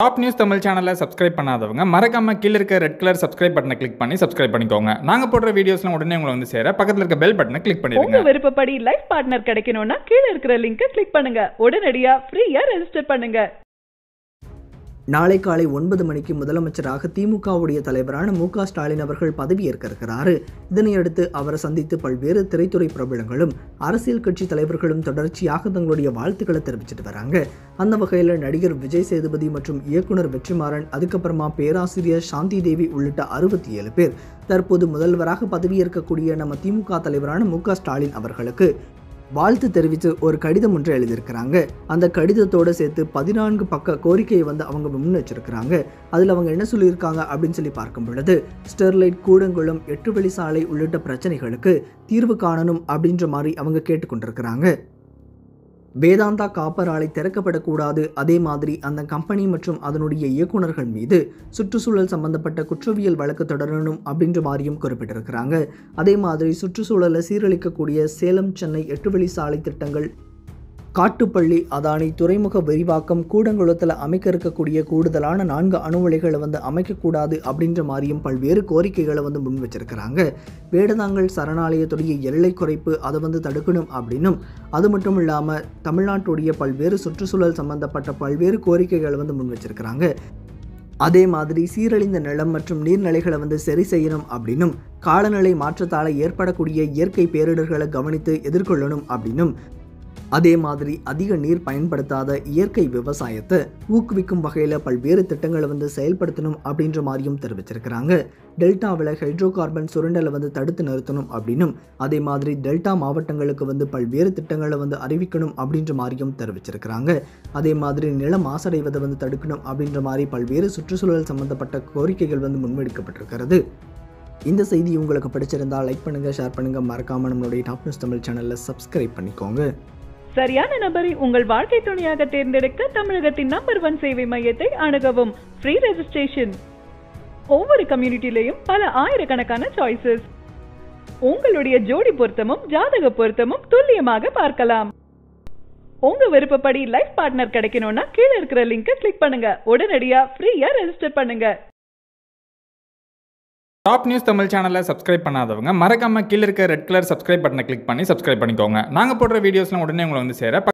top news Tamil சேனலை subscribe பண்ணாதவங்க மறக்காம கீழ இருக்க ரெட் கலர் சப்ஸ்கிரைப் பட்டனை கிளிக் பண்ணி சப்ஸ்கிரைப் பண்ணிக்கோங்க நாங்க போடுற வீடியோஸ்லாம் உடனே உங்களை வந்து சேர பக்கத்துல இருக்க பெல் பட்டனை கிளிக் உங்க பண்ணிடுங்க விருப்பப்படி லைஃப் பார்ட்னர் கிடைக்கணும்னா கீழ இருக்கிற லிங்கை கிளிக் பண்ணுங்க உடனடியா ஃப்ரீயா ரெஜிஸ்டர் பண்ணுங்க நாளை காலை ஒன்பது மணிக்கு முதலமைச்சராக திமுகவுடைய தலைவரான மு க ஸ்டாலின் அவர்கள் பதவியேற்க இருக்கிறாரு இதனையடுத்து அவரை சந்தித்து பல்வேறு திரைத்துறை பிரபலங்களும் அரசியல் கட்சி தலைவர்களும் தொடர்ச்சியாக தங்களுடைய வாழ்த்துக்களை தெரிவிச்சிட்டு வராங்க அந்த வகையில் நடிகர் விஜய் சேதுபதி மற்றும் இயக்குனர் வெற்றிமாறன் அதுக்கப்புறமா பேராசிரியர் சாந்தி தேவி உள்ளிட்ட அறுபத்தி ஏழு பேர் தற்போது முதல்வராக பதவியேற்கக்கூடிய நம்ம திமுக தலைவரான மு க ஸ்டாலின் அவர்களுக்கு வாழ்த்து தெரிவித்து ஒரு கடிதம் ஒன்று எழுதியிருக்கிறாங்க அந்த கடிதத்தோடு சேர்த்து பதினான்கு பக்க கோரிக்கையை வந்து அவங்க முன் வச்சிருக்கிறாங்க அதில் அவங்க என்ன சொல்லியிருக்காங்க அப்படின்னு சொல்லி பார்க்கும் பொழுது ஸ்டெர்லைட் கூடங்குளம் எட்டு வழி சாலை உள்ளிட்ட பிரச்சனைகளுக்கு தீர்வு காணணும் அப்படின்ற மாதிரி அவங்க கேட்டுக்கொண்டிருக்கிறாங்க வேதாந்தா காப்பர் ஆலை திறக்கப்படக்கூடாது அதே மாதிரி அந்த கம்பெனி மற்றும் அதனுடைய இயக்குனர்கள் மீது சுற்றுச்சூழல் சம்பந்தப்பட்ட குற்றவியல் வழக்கு தொடரணும் அப்படின்ற மாதிரியும் குறிப்பிட்டிருக்கிறாங்க அதே மாதிரி சுற்றுச்சூழலை சீரழிக்கக்கூடிய சேலம் சென்னை எட்டு வழி சாலை திட்டங்கள் காட்டுப்பள்ளி அதானி துறைமுக விரிவாக்கம் கூடங்குளத்தில் அமைக்க இருக்கக்கூடிய கூடுதலான நான்கு அணு உலைகளை வந்து அமைக்கக்கூடாது அப்படின்ற மாதிரியும் பல்வேறு கோரிக்கைகளை வந்து முன் வச்சிருக்கிறாங்க வேடதாங்கல் சரணாலயத்துடைய எல்லை குறைப்பு அதை வந்து தடுக்கணும் அப்படின்னும் அது மட்டும் இல்லாமல் தமிழ்நாட்டுடைய பல்வேறு சுற்றுச்சூழல் சம்பந்தப்பட்ட பல்வேறு கோரிக்கைகளை வந்து முன் வச்சிருக்கிறாங்க அதே மாதிரி சீரழிந்த நிலம் மற்றும் நீர்நிலைகளை வந்து சரி செய்யணும் அப்படின்னும் காலநிலை மாற்றத்தால் ஏற்படக்கூடிய இயற்கை பேரிடர்களை கவனித்து எதிர்கொள்ளணும் அப்படின்னும் அதே மாதிரி அதிக நீர் பயன்படுத்தாத இயற்கை விவசாயத்தை ஊக்குவிக்கும் வகையில் பல்வேறு திட்டங்களை வந்து செயல்படுத்தணும் அப்படின்ற மாதிரியும் தெரிவிச்சிருக்கிறாங்க டெல்டாவில் ஹைட்ரோ கார்பன் சுரண்டலை வந்து தடுத்து நிறுத்தணும் அப்படின்னும் அதே மாதிரி டெல்டா மாவட்டங்களுக்கு வந்து பல்வேறு திட்டங்களை வந்து அறிவிக்கணும் அப்படின்ற மாதிரியும் தெரிவிச்சிருக்கிறாங்க அதே மாதிரி நில மாசடைவதை வந்து தடுக்கணும் அப்படின்ற மாதிரி பல்வேறு சுற்றுச்சூழல் சம்பந்தப்பட்ட கோரிக்கைகள் வந்து முன்வைக்கப்பட்டிருக்கிறது இந்த செய்தி உங்களுக்கு பிடிச்சிருந்தா லைக் பண்ணுங்கள் ஷேர் பண்ணுங்கள் மறக்காமல் நம்மளுடைய டாப் நியூஸ் தமிழ் சேனலில் சப்ஸ்கிரைப் பண்ணிக்கோங்க சரியான நபரை உங்கள் வாழ்க்கை துணையாக தேர்ந்தெடுக்க தமிழகத்தின் நம்பர் ஒன் சேவை மையத்தை அணுகவும் ஃப்ரீ ரெஜிஸ்ட்ரேஷன் ஒவ்வொரு கம்யூனிட்டிலையும் பல ஆயிரக்கணக்கான சாய்ஸஸ் உங்களுடைய ஜோடி பொருத்தமும் ஜாதக பொருத்தமும் துல்லியமாக பார்க்கலாம் உங்க விருப்பப்படி லைஃப் பார்ட்னர் கிடைக்கணும்னா கீழ இருக்கிற லிங்கை கிளிக் பண்ணுங்க உடனடியா ஃப்ரீயா ரெஜிஸ்டர் பண்ணுங்க டாப் நியூஸ் தமிழ் சேனலை சப்ஸ்கிரைப் பண்ணாதவங்க மறக்காம கீழ இருக்க ரெட் கலர் சப்ஸ்கிரைப் பட்டனை கிளிக் பண்ணி சப்ஸ்கிரைப் பண்ணிக்கோங்க நாங்க போடுற வீடியோஸ்லாம் உடனே உங்களை வந்து சேர